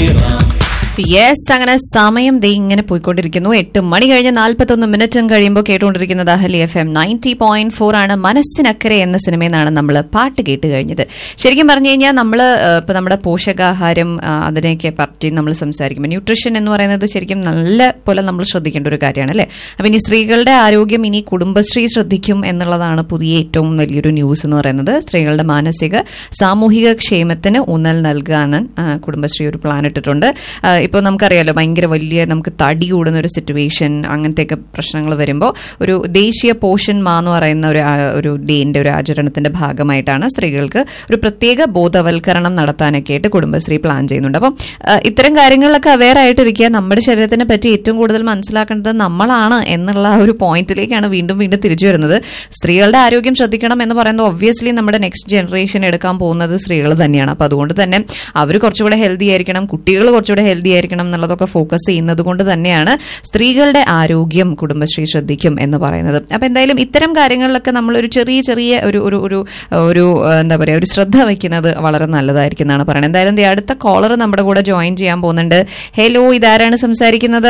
Yes അങ്ങനെ സമയം ദേ ഇങ്ങനെ പോയിക്കൊണ്ടിരിക്കുന്നു എട്ട് മണി കഴിഞ്ഞ് നാൽപ്പത്തൊന്ന് മിനിറ്റും കഴിയുമ്പോൾ കേട്ടുകൊണ്ടിരിക്കുന്നത് അഹലി F M ninety point four ആണ് മനസ്സിനക്കരെ എന്ന സിനിമയിൽ നിന്നാണ് നമ്മൾ പാട്ട് കേട്ട് കഴിഞ്ഞത് ശരിക്കും പറഞ്ഞു കഴിഞ്ഞാൽ നമ്മൾ ഇപ്പൊ നമ്മുടെ പോഷകാഹാരം ആ, അതിനെയൊക്കെ പറ്റി നമ്മൾ സംസാരിക്കുമ്പോൾ ന്യൂട്രീഷൻ എന്ന് പറയുന്നത് ശരിക്കും നല്ല പോലെ നമ്മൾ ശ്രദ്ധിക്കേണ്ട ഒരു കാര്യമാണ് അല്ലേ അപ്പൊ ഇനി സ്ത്രീകളുടെ ആരോഗ്യം ഇനി കുടുംബശ്രീ ശ്രദ്ധിക്കും എന്നുള്ളതാണ് പുതിയ ഏറ്റവും വലിയൊരു ന്യൂസ് എന്ന് പറയുന്നത് സ്ത്രീകളുടെ മാനസിക സാമൂഹിക ക്ഷേമത്തിന് ഊന്നൽ നൽകാൻ ആ, കുടുംബശ്രീ ഒരു പ്ലാൻ ഇട്ടിട്ടുണ്ട് ആ, ഇപ്പോൾ നമുക്കറിയാലോ ഭയങ്കര വലിയ നമുക്ക് തടി കൂടുന്ന ഒരു സിറ്റുവേഷൻ അങ്ങനത്തെയൊക്കെ പ്രശ്നങ്ങൾ വരുമ്പോൾ ഒരു ദേശീയ പോഷൻ മാ എന്ന് പറയുന്ന ഒരു ആ, ഒരു ഡേന്റെ ഒരു ആചരണത്തിന്റെ ഭാഗമായിട്ടാണ് സ്ത്രീകൾക്ക് ഒരു പ്രത്യേക ബോധവൽക്കരണം നടത്താനൊക്കെ ആയിട്ട് കുടുംബശ്രീ പ്ലാൻ ചെയ്യുന്നുണ്ട് അപ്പം ആ, ഇത്തരം കാര്യങ്ങളിലൊക്കെ അവെയർ ആയിട്ടിരിക്കുക നമ്മുടെ ശരീരത്തിനെ പറ്റി ഏറ്റവും കൂടുതൽ മനസ്സിലാക്കേണ്ടത് നമ്മളാണ് എന്നുള്ള ആ ഒരു പോയിന്റിലേക്കാണ് വീണ്ടും വീണ്ടും തിരിച്ചു വരുന്നത് സ്ത്രീകളുടെ ആരോഗ്യം ശ്രദ്ധിക്കണം എന്ന് പറയുന്നത് ഒബ്വിയസ്ലി നമ്മുടെ നെക്സ്റ്റ് ജനറേഷൻ എടുക്കാൻ പോകുന്നത് സ്ത്രീകൾ തന്നെയാണ് അപ്പൊ അതുകൊണ്ട് തന്നെ അവർ കുറച്ചുകൂടെ ഹെൽത്തി ആയിരിക്കണം കുട്ടികൾ കുറച്ചുകൂടെ ഹെൽത്തി ആയിരിക്കണം എന്നുള്ളതൊക്കെ ഫോക്കസ് ചെയ്യുന്നത് കൊണ്ട് തന്നെയാണ് സ്ത്രീകളുടെ ആരോഗ്യം കുടുംബശ്രീ ശ്രദ്ധിക്കും എന്ന് പറയുന്നത് അപ്പൊ എന്തായാലും ഇത്തരം കാര്യങ്ങളിലൊക്കെ നമ്മൾ ഒരു ചെറിയ ചെറിയ ഒരു ഒരു ഒരു ഒരു ആ, എന്താ പറയാ ഒരു ശ്രദ്ധ വയ്ക്കുന്നത് വളരെ നല്ലതായിരിക്കും എന്നാണ് പറയുന്നത് എന്തായാലും ദേ അടുത്ത കോളർ നമ്മുടെ കൂടെ ജോയിൻ ചെയ്യാൻ പോകുന്നുണ്ട് ഹലോ ഇതാരാണ് സംസാരിക്കുന്നത്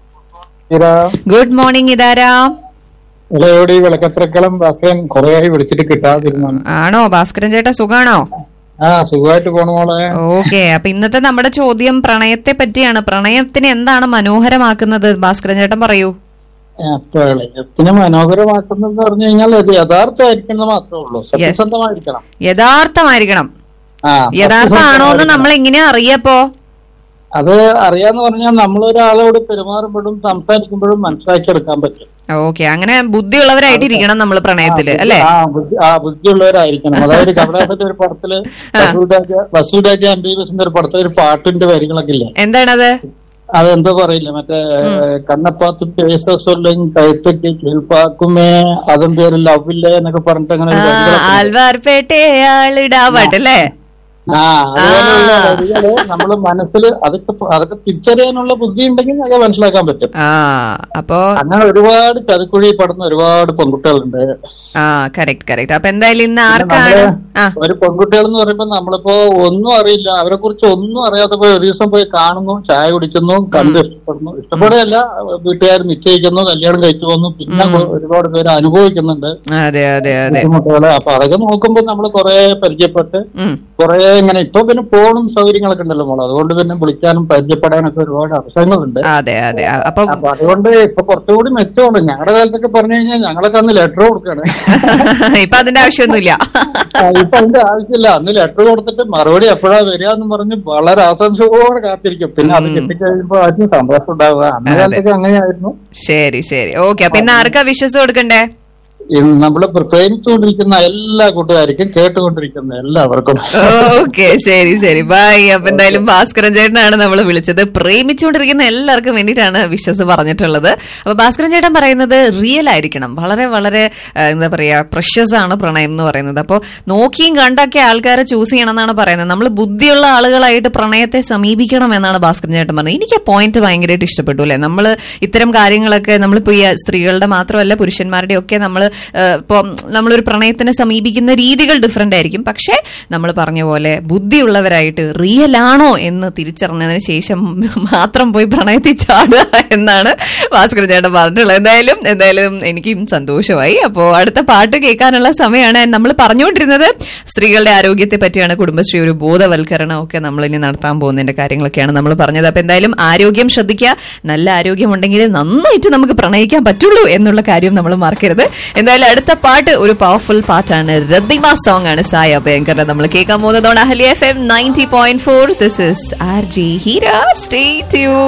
ഗുഡ് മോർണിംഗ് ഇതാരാ ഇളയോടി വിളക്കത്രക്കളം ഭാസ്കരൻ കുറേയായി വിളിച്ചിട്ട് കിട്ടാതിരുന്നു ആണോ ഭാസ്കരൻ ചേട്ടാ സുഖാണോ ആ സുഖമായിട്ട് പോണ മോളെ ഓക്കെ അപ്പൊ ഇന്നത്തെ നമ്മുടെ ചോദ്യം പ്രണയത്തെ പറ്റിയാണ് പ്രണയത്തിനെ എന്താണ് മനോഹരമാക്കുന്നത് ഭാസ്കരൻ ചേട്ടൻ പറയൂ ആ, പ്രളയത്തിനെ മനോഹരമാക്കുന്നത് പറഞ്ഞു കഴിഞ്ഞാൽ അത് യഥാർത്ഥമായിരിക്കണം മാത്രമേ ഉള്ളൂ സത്യസന്ധമായിരിക്കണം യഥാർത്ഥമായിരിക്കണം ആ യഥാർത്ഥമാണോ എന്ന് നമ്മൾ എങ്ങനെയാ അറിയപ്പോ അത് അറിയാന്ന് പറഞ്ഞാൽ നമ്മളൊരാളോട് പെരുമാറുമ്പോഴും സംസാരിക്കുമ്പോഴും മനസ്സിലാക്കിയെടുക്കാൻ പറ്റും ഓക്കെ അങ്ങനെ ബുദ്ധിയുള്ളവരായിട്ട് ഇരിക്കണം നമ്മൾ പ്രണയത്തില് അല്ലെ ആ ബുദ്ധി ആ ബുദ്ധിയുള്ളവരായിരിക്കണം അതായത് കമലാസന്റെ ഒരു പടത്തില് വസൂരാജ വസൂരാജ എം ബി ബിസിന്റെ ഒരു പടത്തില് ഒരു പാട്ടിന്റെ വരികളൊക്കെ ഇല്ലേ എന്താണത് അതെന്തോ പറയില്ല മറ്റേ കണ്ണപ്പാത്ത് പേസ സൊല്ലും കഴുത്തൊക്കെ കീഴ്പ്പാക്കുമേ അതും പേര് ലവില്ല എന്നൊക്കെ പറഞ്ഞിട്ട് അങ്ങനെ ഒരു വരികളൊക്കെ ഉണ്ട്. ആൽവാർപേട്ടയാളിടാ പാട്ടല്ലേ ആ അതുപോലെയുള്ള വരികള് നമ്മള് മനസ്സിൽ അതൊക്കെ പ- അതൊക്കെ തിരിച്ചറിയാനുള്ള ബുദ്ധി ഉണ്ടെങ്കിൽ അത് മനസ്സിലാക്കാൻ പറ്റും ആ അപ്പോ അങ്ങനെ ഒരുപാട് ചതുക്കുഴി പെടുന്ന ഒരുപാട് പെൺകുട്ടികളുണ്ട് ആ കറക്റ്റ് കറക്റ്റ് അപ്പൊ എന്തായാലും ഇന്ന് ആർക്കാണ് ആ ഒരു പെൺകുട്ടികൾ എന്ന് പറയുമ്പോ നമ്മളിപ്പോ ഒന്നും അറിയില്ല അവരെ കുറിച്ച് ഒന്നും അറിയാതെ പോയി ഒരു ദിവസം പോയി കാണുന്നു ചായ കുടിക്കുന്നു കണ്ട് ഇഷ്ടപ്പെടുന്നു ഇഷ്ടപ്പെടുകയല്ല വീട്ടുകാർ നിശ്ചയിക്കുന്നു കല്യാണം കഴിച്ചു പോകുന്നു പിന്നെ ഒരുപാട് പേര് അനുഭവിക്കുന്നുണ്ട് അതെ അതെ അതെ ബുദ്ധിമുട്ടുകള് അപ്പൊ അതൊക്കെ നോക്കുമ്പോ നമ്മൾ കുറെ പരിചയപ്പെട്ട് ഉം കുറെ ഇങ്ങനെ ഇപ്പൊ പിന്നെ ഫോണും സൗകര്യങ്ങളൊക്കെ ഉണ്ടല്ലോ മോളെ അതുകൊണ്ട് പിന്നെ വിളിക്കാനും പരിചയപ്പെടാനൊക്കെ ഒരുപാട് അവസരങ്ങളുണ്ട് അതെ അതെ അപ്പൊ അപ്പൊ അതുകൊണ്ട് ഇപ്പൊ കുറച്ചുകൂടി മെച്ചമുണ്ട് ഞങ്ങളുടെ കാലത്തൊക്കെ പറഞ്ഞു കഴിഞ്ഞാൽ ഞങ്ങളൊക്കെ അന്ന് ലെറ്റർ കൊടുക്കുകയാണ് ഇപ്പൊ അതിന്റെ ആവശ്യമൊന്നുമില്ല ആ, ഇപ്പൊ അതിന്റെ ആവശ്യമില്ല അന്ന് ലെറ്റർ കൊടുത്തിട്ട് മറുപടി എപ്പോഴാ വരിക എന്ന് പറഞ്ഞ് വളരെ ആശംസയോടെ കാത്തിരിക്കും പിന്നെ അത് കിട്ടിക്കഴിയുമ്പോ അതിന് സന്തോഷം ഉണ്ടാവുക അന്ന കാലത്തൊക്കെ അങ്ങനെയായിരുന്നു ശരി ശരി ഓക്കെ അപ്പൊ ഇന്ന് ആർക്കാ വിശ്വസ് കൊടുക്കണ്ടേ ഇന്ന് നമ്മള് പ്രേമിച്ചുകൊണ്ടിരിക്കുന്ന എല്ലാ കൂട്ടുകാർക്കും കേട്ടുകൊണ്ടിരിക്കുന്ന എല്ലാവർക്കും ഓക്കെ ശരി ശരി ബൈ അപ്പൊ എന്തായാലും ഭാസ്കരൻ ചേട്ടനാണ് നമ്മൾ വിളിച്ചത് പ്രേമിച്ചുകൊണ്ടിരിക്കുന്ന എല്ലാവർക്കും വേണ്ടിയിട്ടാണ് വിശ്വസ് പറഞ്ഞിട്ടുള്ളത് അപ്പൊ ഭാസ്കരൻ ചേട്ടൻ പറയുന്നത് റിയൽ ആയിരിക്കണം വളരെ വളരെ ആ, എന്താ പറയാ പ്രഷ്യസ് ആണ് പ്രണയം എന്ന് പറയുന്നത് അപ്പോൾ നോക്കിയും കണ്ടൊക്കെ ആൾക്കാരെ ചൂസ് ചെയ്യണം എന്നാണ് പറയുന്നത് നമ്മൾ ബുദ്ധിയുള്ള ആളുകളായിട്ട് പ്രണയത്തെ സമീപിക്കണം എന്നാണ് ഭാസ്കരൻ ചേട്ടൻ പറഞ്ഞത് എനിക്ക് ആ പോയിന്റ് ഭയങ്കരമായിട്ട് ഇഷ്ടപ്പെട്ടു അല്ലെ നമ്മൾ ഇത്തരം കാര്യങ്ങളൊക്കെ നമ്മളിപ്പോ ഈ സ്ത്രീകളുടെ മാത്രമല്ല പുരുഷന്മാരുടെ ഒക്കെ നമ്മൾ ഇപ്പോൾ നമ്മളൊരു പ്രണയത്തിനെ സമീപിക്കുന്ന രീതികൾ ഡിഫറെന്റ് ആയിരിക്കും പക്ഷേ നമ്മൾ പറഞ്ഞ പോലെ ബുദ്ധിയുള്ളവരായിട്ട് റിയൽ ആണോ എന്ന് തിരിച്ചറിഞ്ഞതിന് ശേഷം മാത്രം പോയി പ്രണയത്തിൽ ചാടുക എന്നാണ് ഭാസ്കരൻ ചേട്ടൻ പറഞ്ഞിട്ടുള്ളത് എന്തായാലും എന്തായാലും എനിക്കും സന്തോഷമായി അപ്പോൾ അടുത്ത പാട്ട് കേൾക്കാനുള്ള സമയമാണ് നമ്മൾ പറഞ്ഞുകൊണ്ടിരുന്നത് സ്ത്രീകളുടെ ആരോഗ്യത്തെ പറ്റിയാണ് കുടുംബശ്രീ ഒരു ബോധവൽക്കരണം ഒക്കെ നമ്മൾ ഇനി നടത്താൻ പോകുന്നതിന്റെ കാര്യങ്ങളൊക്കെയാണ് നമ്മൾ പറഞ്ഞത് അപ്പൊ എന്തായാലും ആരോഗ്യം ശ്രദ്ധിക്കുക നല്ല ആരോഗ്യം ഉണ്ടെങ്കിൽ നന്നായിട്ട് നമുക്ക് പ്രണയിക്കാൻ പറ്റുള്ളൂ എന്നുള്ള കാര്യം നമ്മൾ മറക്കരുത് എന്തായാലും അടുത്ത പാട്ട് ഒരു പവർഫുൾ പാട്ടാണ് രദ്ദിമ സോങ് ആണ് സായ ഭയങ്കര നമ്മൾ കേൾക്കാൻ പോകുന്നതോടെ അഹലി F M ninety point four this is R J Heera stay ട്യൂ